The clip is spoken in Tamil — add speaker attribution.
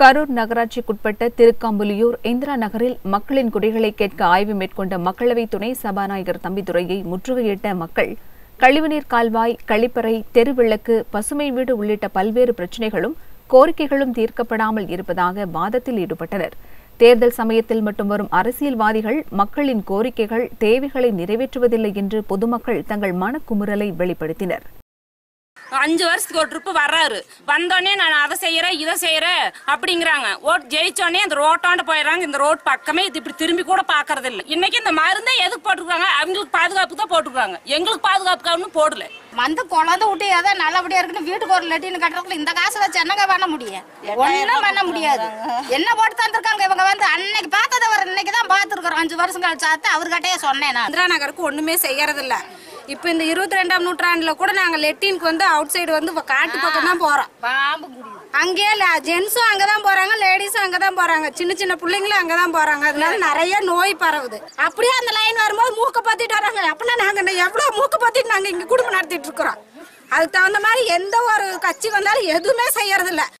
Speaker 1: கரூர் நகராட்சிக்குட்பட்ட திருக்காம்புலியூர் இந்திரா நகரில் மக்களின் குறைகளை கேட்க ஆய்வு மேற்கொண்ட மக்களவை துணை சபாநாயகர் தம்பிதுரையை முற்றுகையிட்ட மக்கள் கழிவுநீர் கால்வாய் கழிப்பறை தெருவிளக்கு பசுமை வீடு உள்ளிட்ட பல்வேறு பிரச்சினைகளும் கோரிக்கைகளும் தீர்க்கப்படாமல் இருப்பதாக வாதத்தில் ஈடுபட்டனர் தேர்தல் சமயத்தில் மட்டும் வரும் அரசியல்வாதிகள் மக்களின் கோரிக்கைகள் தேவைகளை நிறைவேற்றுவதில்லை என்று பொதுமக்கள் தங்கள் மனக்குமுறலை வெளிப்படுத்தினர்
Speaker 2: அஞ்சு வருஷத்துக்கு ஒரு ட்ரிப்பு வர்றாரு வந்தோடனே நான் அதை செய்யறேன் இதை செய்யறேன் அப்படிங்கிறாங்க ஓட் ஜெயிச்சோடனே அந்த ரோட்டாண்ட போயிடுறாங்க இந்த ரோட் பக்கமே இது இப்படி திரும்பி கூட பாக்குறது இல்ல இன்னைக்கு இந்த மருந்தை எதுக்கு போட்டுருக்காங்க அவங்களுக்கு பாதுகாப்பு தான் போட்டுருக்காங்க எங்களுக்கு பாதுகாப்புக்காக போடல
Speaker 3: வந்து குழந்தை விட்டு ஏதோ நல்லபடியா இருக்குன்னு வீட்டுக்கு ஒரு லெட்டின் கட்டுறதுக்குள்ள இந்த காசு வச்சு என்னங்க பண்ண முடியும் ஒண்ணும் பண்ண முடியாது என்ன போட்டு தந்திருக்காங்க இவங்க வந்து அன்னைக்கு பார்த்ததை வர இன்னைக்கு தான் பார்த்துருக்குறோம் அஞ்சு வருஷம் கழிச்சாத்து அவர்கிட்டயே சொன்னேன் நான்
Speaker 4: இந்திரா நகருக்கு ஒண்ணுமே செய்யறதில்ல இப்போ இந்த இருபத்தி ரெண்டாம் நூற்றாண்டுல கூட நாங்க லெட்டினுக்கு வந்து அவுட் சைடு வந்து இப்ப காட்டு பக்கம் தான் போறோம்
Speaker 3: பாம்பு குடி
Speaker 4: அங்கேயே ஜென்ஸும் அங்கதான் போறாங்க லேடிஸும் அங்கதான் போறாங்க சின்ன சின்ன பிள்ளைங்களும் அங்கதான் போறாங்க அதனால நிறைய நோய் பரவுது அப்படியே அந்த லைன் வரும்போது மூக்க பத்திட்டு வராங்க அப்படின்னா நாங்க இன்னும் எவ்வளவு மூக்க பத்திட்டு நாங்க இங்க குடும்பம் நடத்திட்டு இருக்கிறோம் அதுக்கு தகுந்த மாதிரி எந்த ஒரு கட்சி வந்தாலும் எதுவுமே செய்யறது இல்ல